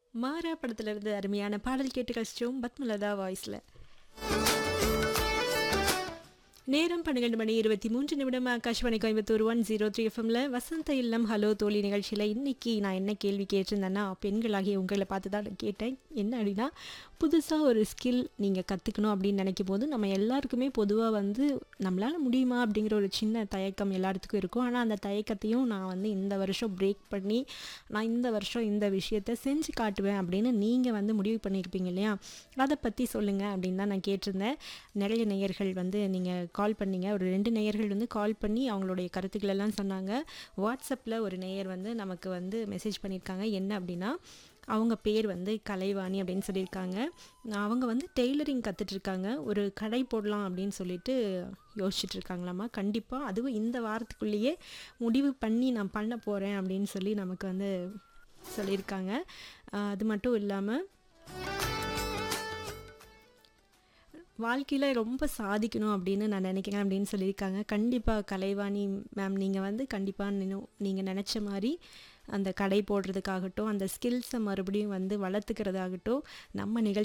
மாறா படத்துல இருந்து அருமையான பாடல் கேட்டு கழிச்சிட்டோம் பத்மலதா வாய்ஸ்ல நேரம் பன்னிரெண்டு மணி இருபத்தி மூன்று நிமிடம் Akashvani Coimbatore one zero three எஃப்எம்ல வசந்த இல்லம் ஹலோ தோழி நிகழ்ச்சியில் இன்னைக்கு நான் என்ன கேள்வி கேட்டிருந்தேன்னா பெண்களாகிய உங்களை பார்த்து தான் நான் கேட்டேன் என்ன அப்படின்னா புதுசாக ஒரு ஸ்கில் நீங்கள் கற்றுக்கணும் அப்படின்னு நினைக்கும் போது நம்ம எல்லாருக்குமே பொதுவாக வந்து நம்மளால் முடியுமா அப்படிங்கிற ஒரு சின்ன தயக்கம் எல்லாத்துக்கும் இருக்கும் ஆனால் அந்த தயக்கத்தையும் நான் வந்து இந்த வருஷம் பிரேக் பண்ணி நான் இந்த வருஷம் இந்த விஷயத்த செஞ்சு காட்டுவேன் அப்படின்னு நீங்கள் வந்து முடிவு பண்ணியிருப்பீங்க இல்லையா அதை பற்றி சொல்லுங்கள் அப்படின்னு தான் நான் கேட்டிருந்தேன் நிறைய நேயர்கள் வந்து நீங்கள் கால் பண்ணீங்க ஒரு ரெண்டு நேயர்கள் வந்து கால் பண்ணி அவங்களுடைய கருத்துக்கள் எல்லாம் சொன்னாங்க வாட்ஸ்அப்பில் ஒரு நேயர் வந்து நமக்கு வந்து மெசேஜ் பண்ணியிருக்காங்க என்ன அப்படின்னா அவங்க பேர் வந்து கலைவாணி அப்படின்னு சொல்லியிருக்காங்க அவங்க வந்து டெய்லரிங் கற்றுட்ருக்காங்க ஒரு கடை போடலாம் அப்படின்னு சொல்லிட்டு யோசிச்சுட்டு இருக்காங்களாமா கண்டிப்பாக அதுவும் இந்த வாரத்துக்குள்ளேயே முடிவு பண்ணி நான் பண்ண போகிறேன் அப்படின்னு சொல்லி நமக்கு வந்து சொல்லியிருக்காங்க ஆஹ் அது மட்டும் இல்லாமல் வாழ்க்கையில் ரொம்ப சாதிக்கணும் அப்படின்னு நான் நினைக்கிறேன் அப்படின்னு சொல்லியிருக்காங்க கண்டிப்பாக கலைவாணி மேம் நீங்கள் வந்து கண்டிப்பாக நீங்கள் நினச்ச மாதிரி அந்த கடை போடுறதுக்காகட்டும் அந்த ஸ்கில்ஸை மறுபடியும் வந்து வளர்த்துக்கிறதாகட்டும் நம்ம நிகழ்ச்சி